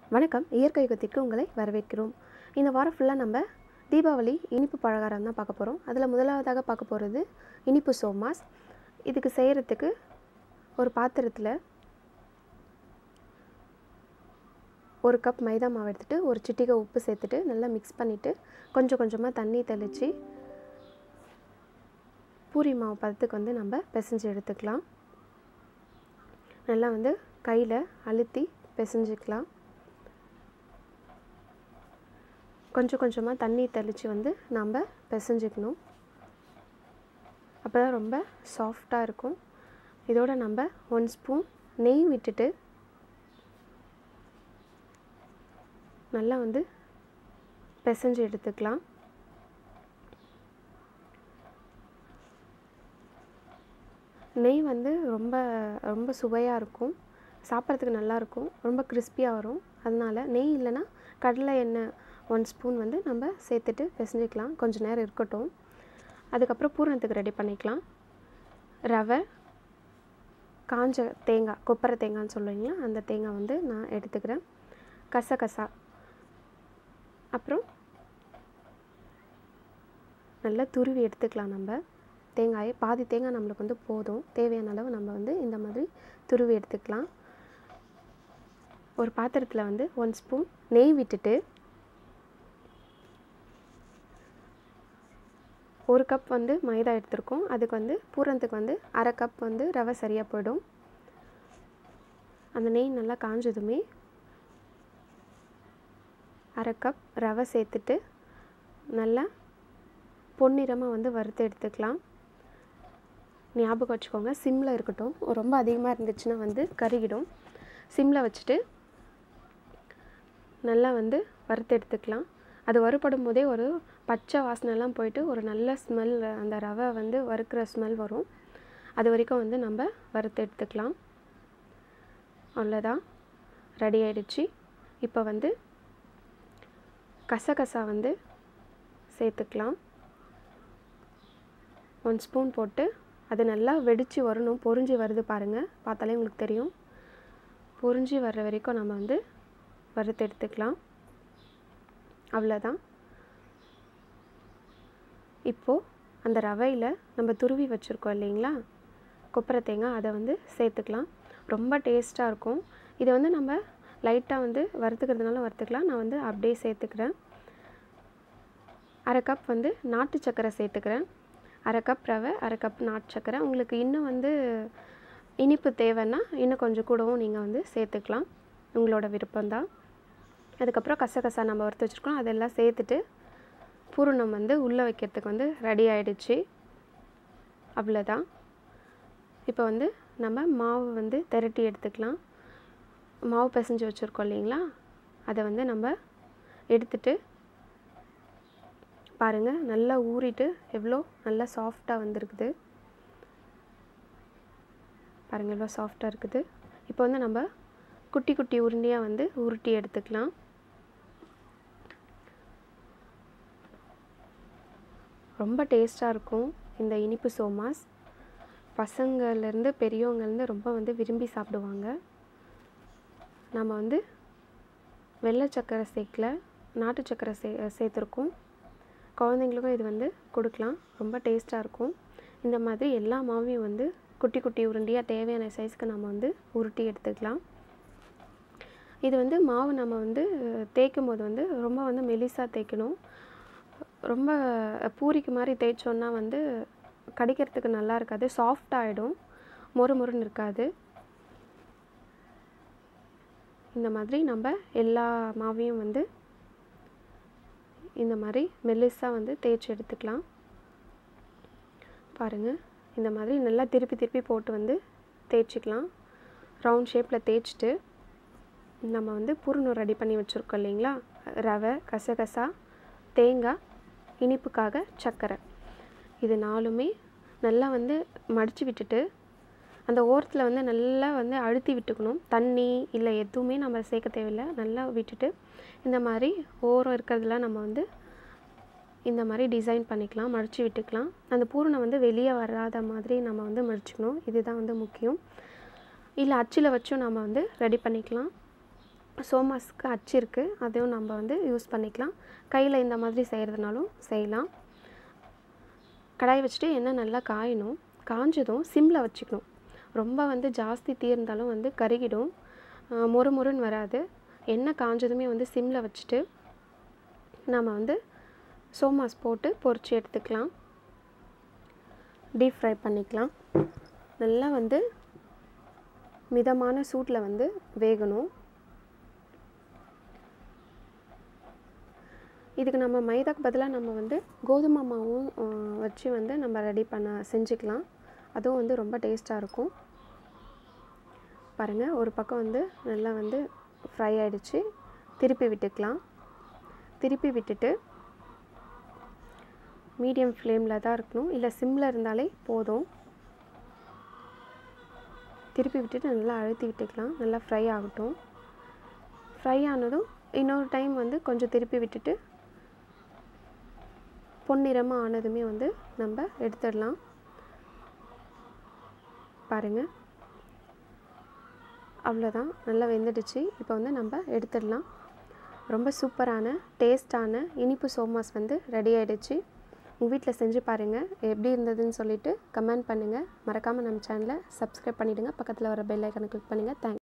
வணக்கம் இயற்கை யுகத்திற்கு உங்களை வரவேற்கிறோம் இந்த வாரம் ஃபுல்லாக நம்ம தீபாவளி இனிப்பு பலகாரம் தான் பார்க்க போகிறோம் அதில் முதலாவதாக பார்க்க போகிறது இனிப்பு சோமாஸ் இதுக்கு செய்கிறதுக்கு ஒரு பாத்திரத்தில் ஒரு கப் மைதா மாவு எடுத்துகிட்டு ஒரு சிட்டிகை உப்பு சேர்த்துட்டு நல்லா மிக்ஸ் பண்ணிவிட்டு கொஞ்சம் கொஞ்சமாக தண்ணி தெளித்து பூரி மாவு பதத்துக்கு வந்து நம்ம பிசைஞ்சு எடுத்துக்கலாம் நல்லா வந்து கையில் அழுத்தி பிசைஞ்சிக்கலாம் கொஞ்சம் கொஞ்சமாக தண்ணி தெளித்து வந்து நம்ம பிசைஞ்சிக்கணும் அப்போ தான் ரொம்ப சாஃப்டாக இருக்கும் இதோட நம்ம ஒன் ஸ்பூன் நெய் விட்டுட்டு நல்லா வந்து பிசைஞ்சு எடுத்துக்கலாம் நெய் வந்து ரொம்ப ரொம்ப சுவையாக இருக்கும் சாப்பிட்றதுக்கு நல்லாயிருக்கும் ரொம்ப கிறிஸ்பியாக வரும் அதனால் நெய் இல்லைன்னா கடலை எண்ணெய் ஒன் ஸ்பூன் வந்து நம்ம சேர்த்துட்டு பிசைஞ்சிக்கலாம் கொஞ்சம் நேரம் இருக்கட்டும் அதுக்கப்புறம் பூரணத்துக்கு ரெடி பண்ணிக்கலாம் ரவை காஞ்ச தேங்காய் கொப்பரை தேங்காய்னு சொல்லுவீங்களா அந்த தேங்காய் வந்து நான் எடுத்துக்கிறேன் கசகசா அப்புறம் நல்லா துருவி எடுத்துக்கலாம் நம்ம தேங்காயை பாதி தேங்காய் நம்மளுக்கு வந்து போதும் தேவையான அளவு நம்ம வந்து இந்த மாதிரி துருவி எடுத்துக்கலாம் ஒரு பாத்திரத்தில் வந்து ஒன் ஸ்பூன் நெய் விட்டுட்டு ஒரு கப் வந்து மைதா எடுத்திருக்கோம் அதுக்கு வந்து பூரணத்துக்கு வந்து அரை கப் வந்து ரவை சரியாக போயிடும் அந்த நெய் நல்லா காஞ்சதுமே அரை கப் ரவை சேர்த்துட்டு நல்லா பொன்னிறமாக வந்து வறுத்து எடுத்துக்கலாம் ஞாபகம் வச்சுக்கோங்க சிம்மில் இருக்கட்டும் ரொம்ப அதிகமாக இருந்துச்சுன்னா வந்து கருகிடும் சிம்மில் வச்சுட்டு நல்லா வந்து வறுத்து எடுத்துக்கலாம் அது வறுபடும் போதே ஒரு பச்சை வாசனைலாம் போயிட்டு ஒரு நல்ல ஸ்மெல் அந்த ரவை வந்து வறுக்கிற ஸ்மெல் வரும் அது வரைக்கும் வந்து நம்ம வறுத்து எடுத்துக்கலாம் அவ்வளோதான் ரெடி ஆயிடுச்சு இப்போ வந்து கசகசா வந்து சேர்த்துக்கலாம் ஒன் ஸ்பூன் போட்டு அது நல்லா வெடித்து வரணும் பொறிஞ்சி வருது பாருங்கள் பார்த்தாலே உங்களுக்கு தெரியும் பொறிஞ்சி வர்ற வரைக்கும் நம்ம வந்து வறுத்து எடுத்துக்கலாம் அவ்வளோதான் இப்போது அந்த ரவையில் நம்ம துருவி வச்சுருக்கோம் இல்லைங்களா கொப்பரை தேங்காய் அதை வந்து சேர்த்துக்கலாம் ரொம்ப டேஸ்ட்டாக இருக்கும் இதை வந்து நம்ம லைட்டாக வந்து வறுத்துக்கிறதுனால வறுத்துக்கலாம் நான் வந்து அப்படியே சேர்த்துக்கிறேன் அரை கப் வந்து நாட்டு சர்க்கரை சேர்த்துக்கிறேன் அரை கப் ரவை அரை கப் நாட்டு சர்க்கரை உங்களுக்கு இன்னும் வந்து இனிப்பு தேவைன்னா இன்னும் கொஞ்சம் கூடவும் நீங்கள் வந்து சேர்த்துக்கலாம் உங்களோட விருப்பம்தான் அதுக்கப்புறம் கசகசா நம்ம வறுத்து வச்சுருக்கோம் அதெல்லாம் சேர்த்துட்டு பூரணம் வந்து உள்ளே வைக்கிறதுக்கு வந்து ரெடி ஆகிடுச்சு அவ்வளோதான் இப்போ வந்து நம்ம மாவு வந்து திரட்டி எடுத்துக்கலாம் மாவு பிசைஞ்சு வச்சுருக்கோம் இல்லைங்களா அதை வந்து நம்ம எடுத்துட்டு பாருங்கள் நல்லா ஊறிட்டு எவ்வளோ நல்லா சாஃப்டாக வந்திருக்குது பாருங்கள் எவ்வளோ சாஃப்டாக இருக்குது இப்போ வந்து நம்ம குட்டி குட்டி உருண்டையாக வந்து உருட்டி எடுத்துக்கலாம் ரொம்ப டேஸ்ட்டாக இருக்கும் இந்த இனிப்பு சோமாஸ் பசங்கள்லேருந்து பெரியவங்கலேருந்து ரொம்ப வந்து விரும்பி சாப்பிடுவாங்க நம்ம வந்து வெள்ளை சக்கரை சேர்க்கல நாட்டு சக்கரை சே சேர்த்துருக்கோம் குழந்தைங்களுக்கும் இது வந்து கொடுக்கலாம் ரொம்ப டேஸ்ட்டாக இருக்கும் இந்த மாதிரி எல்லா மாவையும் வந்து குட்டி குட்டி உருண்டியாக தேவையான சைஸ்க்கு நம்ம வந்து உருட்டி எடுத்துக்கலாம் இது வந்து மாவு நம்ம வந்து தேய்க்கும் போது வந்து ரொம்ப வந்து மெலிசாக தேய்க்கணும் ரொம்ப பூரிக்கு மாதிரி தேய்ச்சோன்னா வந்து கடிக்கிறதுக்கு நல்லா இருக்காது சாஃப்ட் ஆகிடும் மொறு மொறுன்னு இருக்காது இந்த மாதிரி நம்ம எல்லா மாவையும் வந்து இந்த மாதிரி மெல்லிஸாக வந்து தேய்ச்சி எடுத்துக்கலாம் பாருங்கள் இந்த மாதிரி நல்லா திருப்பி திருப்பி போட்டு வந்து தேய்ச்சிக்கலாம் ரவுண்ட் ஷேப்பில் தேய்ச்சிட்டு நம்ம வந்து பூரணம் ரெடி பண்ணி வச்சுருக்கோம் இல்லைங்களா ரவை கசகசா தேங்காய் இனிப்புக்காக சர்க்கரை இது நாலுமே நல்லா வந்து மடித்து விட்டுட்டு அந்த ஓரத்தில் வந்து நல்லா வந்து அழுத்தி விட்டுக்கணும் தண்ணி இல்லை எதுவுமே நம்ம சேர்க்க தேவையில்லை நல்லா விட்டுட்டு இந்த மாதிரி ஓரம் இருக்கிறதுலாம் நம்ம வந்து இந்த மாதிரி டிசைன் பண்ணிக்கலாம் மடித்து விட்டுக்கலாம் அந்த பூரணம் வந்து வெளியே வராத மாதிரி நம்ம வந்து மடிச்சுக்கணும் இதுதான் வந்து முக்கியம் இல்லை அச்சில் வச்சும் நம்ம வந்து ரெடி பண்ணிக்கலாம் சோமாஸ்க்கு அச்சு இருக்குது அதையும் நம்ம வந்து யூஸ் பண்ணிக்கலாம் கையில் இந்த மாதிரி செய்கிறதுனாலும் செய்யலாம் கடாய் வச்சுட்டு எண்ணெய் நல்லா காயணும் காஞ்சதும் சிம்மில் வச்சுக்கணும் ரொம்ப வந்து ஜாஸ்தி தீர்ந்தாலும் வந்து கருகிடும் ஆஹ் மொறு மொறுன்னு வராது எண்ணெய் காஞ்சதுமே வந்து சிம்மில் வச்சுட்டு நம்ம வந்து சோமாஸ் போட்டு பொரிச்சு எடுத்துக்கலாம் டீப் ஃப்ரை பண்ணிக்கலாம் நல்லா வந்து மிதமான சூட்டில் வந்து வேகணும் இதுக்கு நம்ம மைதாக்கு பதிலாக நம்ம வந்து கோதுமை மாவும் ஆஹ், வச்சு வந்து நம்ம ரெடி பண்ண செஞ்சுக்கலாம் அதுவும் வந்து ரொம்ப டேஸ்ட்டாக இருக்கும் பாருங்கள் ஒரு பக்கம் வந்து நல்லா வந்து ஃப்ரை ஆயிடுச்சு திருப்பி விட்டுக்கலாம் திருப்பி விட்டுட்டு மீடியம் ஃப்ளேமில் தான் இருக்கணும் இல்லை சிம்மில் இருந்தாலே போதும் திருப்பி விட்டுட்டு நல்லா அழுத்தி விட்டுக்கலாம் நல்லா ஃப்ரை ஆகட்டும் ஃப்ரை ஆனதும் இன்னொரு டைம் வந்து கொஞ்சம் திருப்பி விட்டுட்டு பொன்னிறமாக ஆனதுமே வந்து நம்ம எடுத்துடலாம் பாருங்கள் அவ்வளோதான் நல்லா வெந்துடுச்சு இப்போ வந்து நம்ம எடுத்துடலாம் ரொம்ப சூப்பரான டேஸ்டான இனிப்பு சோமாஸ் வந்து ரெடி ஆயிடுச்சு உங்கள் வீட்டில் செஞ்சு பாருங்கள் எப்படி இருந்ததுன்னு சொல்லிட்டு கமெண்ட் பண்ணுங்கள் மறக்காமல் நம்ம சேனலை சப்ஸ்கிரைப் பண்ணிவிடுங்க பக்கத்தில் வர பெல் ஐக்கனை கிளிக் பண்ணுங்கள் தேங்க்